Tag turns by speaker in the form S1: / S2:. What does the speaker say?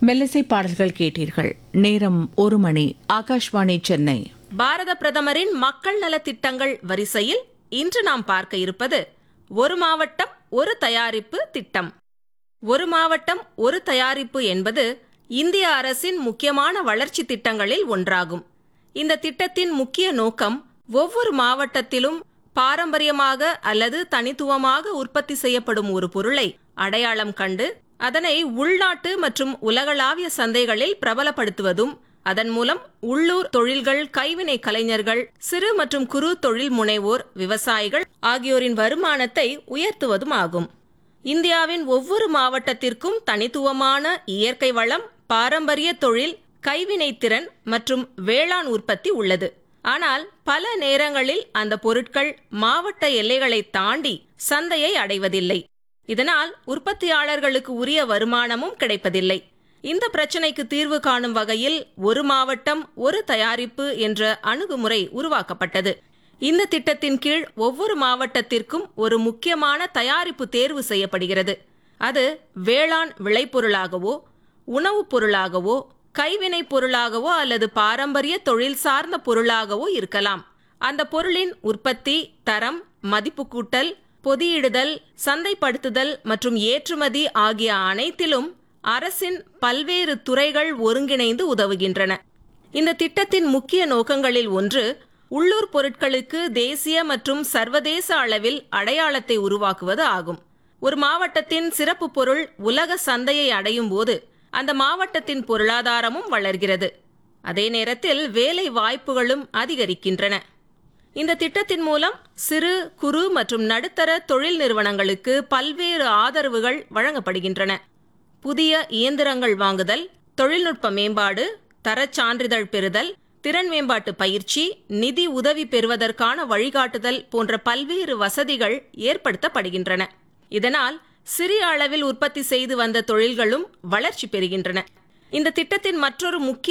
S1: மெல்லிசை பாடல்கள் கேட்டீர்கள் நேரம் ஒரு மணி ஆகாஷ்வாணி சென்னை
S2: பாரத பிரதமரின் மக்கள் நலத் திட்டங்கள் வரிசையில் இன்று நாம் பார்க்க இருப்பது ஒரு மாவட்டம் ஒரு தயாரிப்பு திட்டம் ஒரு மாவட்டம் ஒரு தயாரிப்பு என்பது இந்திய அரசின் முக்கியமான வளர்ச்சி திட்டங்களில் ஒன்றாகும் இந்த திட்டத்தின் முக்கிய நோக்கம் ஒவ்வொரு மாவட்டத்திலும் பாரம்பரியமாக அல்லது தனித்துவமாக உற்பத்தி செய்யப்படும் ஒரு பொருளை அடையாளம் கண்டு அதனை உள்நாட்டு மற்றும் உலகளாவிய சந்தைகளில் பிரபலப்படுத்துவதும் அதன் மூலம் உள்ளூர் தொழில்கள் கைவினை கலைஞர்கள் சிறு மற்றும் குறு தொழில் முனைவோர் விவசாயிகள் ஆகியோரின் வருமானத்தை உயர்த்துவதும் ஆகும் இந்தியாவின் ஒவ்வொரு மாவட்டத்திற்கும் தனித்துவமான இயற்கை வளம் பாரம்பரிய தொழில் கைவினைத்திறன் மற்றும் வேளாண் உற்பத்தி உள்ளது ஆனால் பல நேரங்களில் அந்த பொருட்கள் மாவட்ட எல்லைகளை தாண்டி சந்தையை அடைவதில்லை இதனால் உற்பத்தியாளர்களுக்கு உரிய வருமானமும் கிடைப்பதில்லை இந்த பிரச்சனைக்கு தீர்வு காணும் வகையில் ஒரு மாவட்டம் ஒரு தயாரிப்பு என்ற அணுகுமுறை உருவாக்கப்பட்டது இந்த திட்டத்தின் கீழ் ஒவ்வொரு மாவட்டத்திற்கும் ஒரு முக்கியமான தயாரிப்பு தேர்வு செய்யப்படுகிறது அது வேளாண் விளைபொருளாகவோ உணவுப் பொருளாகவோ கைவினைப் பொருளாகவோ அல்லது பாரம்பரிய தொழில் சார்ந்த பொருளாகவோ இருக்கலாம் அந்த பொருளின் உற்பத்தி தரம் மதிப்பு கூட்டல் பொதியிடுதல் சந்தைப்படுத்துதல் மற்றும் ஏற்றுமதி ஆகிய அனைத்திலும் அரசின் பல்வேறு துறைகள் ஒருங்கிணைந்து உதவுகின்றன இந்த திட்டத்தின் முக்கிய நோக்கங்களில் ஒன்று உள்ளூர் பொருட்களுக்கு தேசிய மற்றும் சர்வதேச அளவில் அடையாளத்தை உருவாக்குவது ஆகும் ஒரு மாவட்டத்தின் சிறப்பு பொருள் உலக சந்தையை அடையும் போது அந்த மாவட்டத்தின் பொருளாதாரமும் வளர்கிறது அதே நேரத்தில் வேலை வாய்ப்புகளும் அதிகரிக்கின்றன இந்த திட்டத்தின் மூலம் சிறு குறு மற்றும் நடுத்தர தொழில் நிறுவனங்களுக்கு பல்வேறு ஆதரவுகள் வழங்கப்படுகின்றன புதிய இயந்திரங்கள் வாங்குதல் தொழில்நுட்ப மேம்பாடு தரச் சான்றிதழ் பெறுதல் திறன் மேம்பாட்டு பயிற்சி நிதி உதவி பெறுவதற்கான வழிகாட்டுதல் போன்ற பல்வேறு வசதிகள் ஏற்படுத்தப்படுகின்றன இதனால் சிறிய அளவில் உற்பத்தி செய்து வந்த தொழில்களும் வளர்ச்சி பெறுகின்றன இந்த திட்டத்தின் மற்றொரு முக்கிய